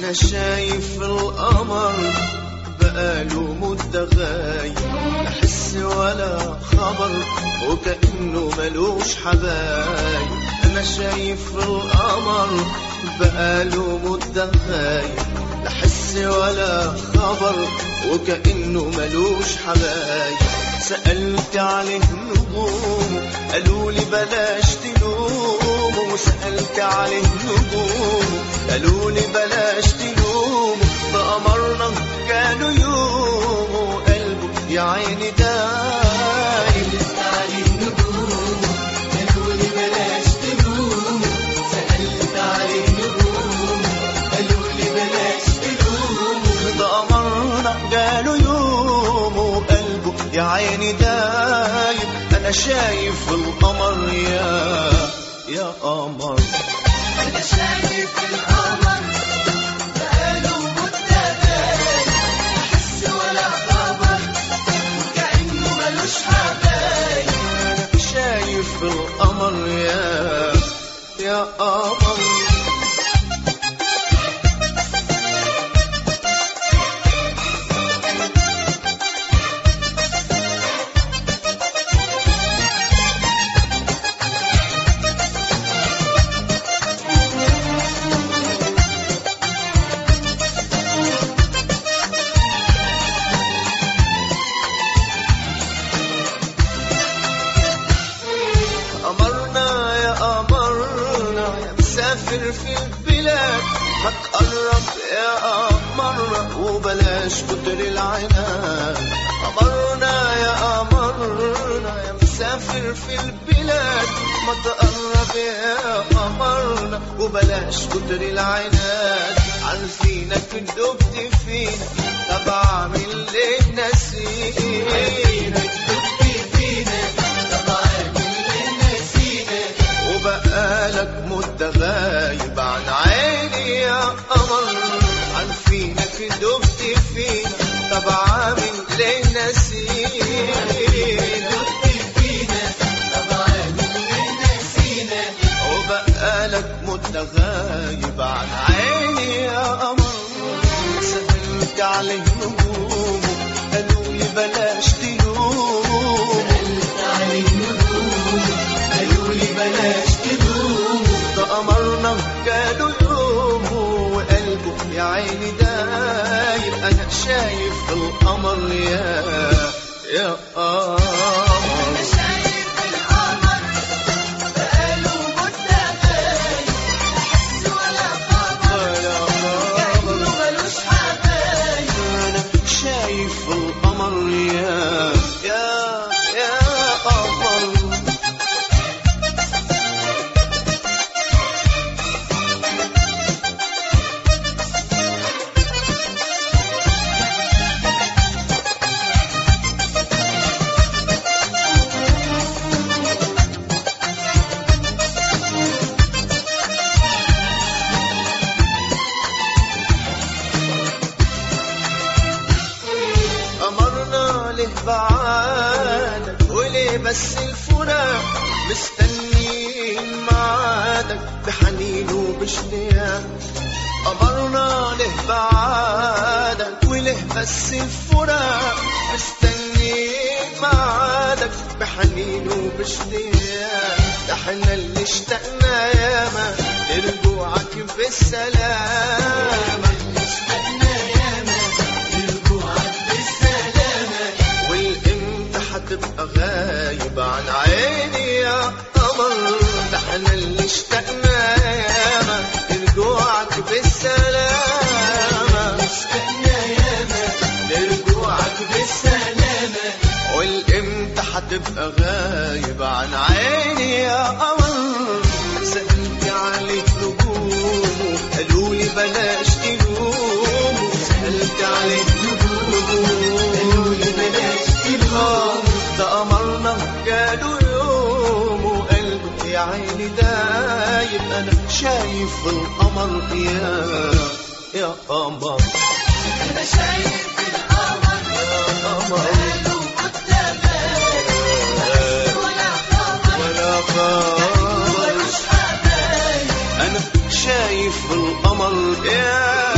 انا شايف القمر بقاله مدة غايب لا حس ولا خبر وكأنه ملوش حبايب انا شايف القمر بقاله مدة غايب لا حس ولا خبر وكأنه ملوش حبايب سألت عليه نجوم قالوا لي بلاش تلوم وسألت عليه نجوم قالوا لي بلاش تلوم بأمرنا كانوا يوم وقلبه يا عيني دايم عليه نجوم قالوا لي بلاش تلوم سألت عليه نجوم قالوا لي بلاش تلوم ده أمرنا قالوا يوم وقلبه يا عيني دايم أنا شايف القمر يا يا قمر أنا شايف القمر بقاله مدة غايب لا حس ولا خبر وكأنه ملوش حبايب أنا شايف القمر يا يا قمر قمرنا يا قمرنا يا مسافر في البلاد ما تقرب يا قمرنا وبلاش كتر العناد قمرنا يا قمرنا يا مسافر في البلاد ما تقرب يا قمرنا وبلاش كتر العناد عارفينك دبت فينا طب اعمل ليه نسينا وبقالك مدة غايب عن عيني يا قمر عارفينك دبت فينا طب عامل ليه نسينا وبقالك مدة غايب عن عيني يا قمر سألت عليه نجوم قالوا لي بلاش تلوم قالوا لي بلاش تلوم ده أمرنا قالوا يوم وقلبه يا عيني دايب أنا شايف القمر يا يا قمر شايف القمر بقاله مدة غايب لا حس ولا خبر ولا كأنه قمر ملوش حبايب أنا شايف القمر يا يا يا قمر أمرنا له بعادك وليه بس الفراق مستنيين معادك بحنين وباشتياق أمرنا له بعادك وليه بس الفراق مستنيين معادك بحنين وباشتياق ده احنا اللي اشتقنا ياما لرجوعك بالسلامة والامتى هتبقى غايب عن عيني يا قمر ده احنا اللي اشتقنا ياما لرجوعك بالسلامة لرجوعك بالسلامة والامتى هتبقى غايب عن عيني يا قمر سألت عليك نجوم قالوا لي بلاش تلوم سألت عليك نجوم قالوا لي بلاش تلوم ده أمرنا قالوا يوم وقلبه يا عيني دايب أنا شايف القمر يا يا قمر أنا شايف القمر يا قمر بقاله مدة غايب ولا خبر ولا خبر ملوش حبايب انا شايف القمر يا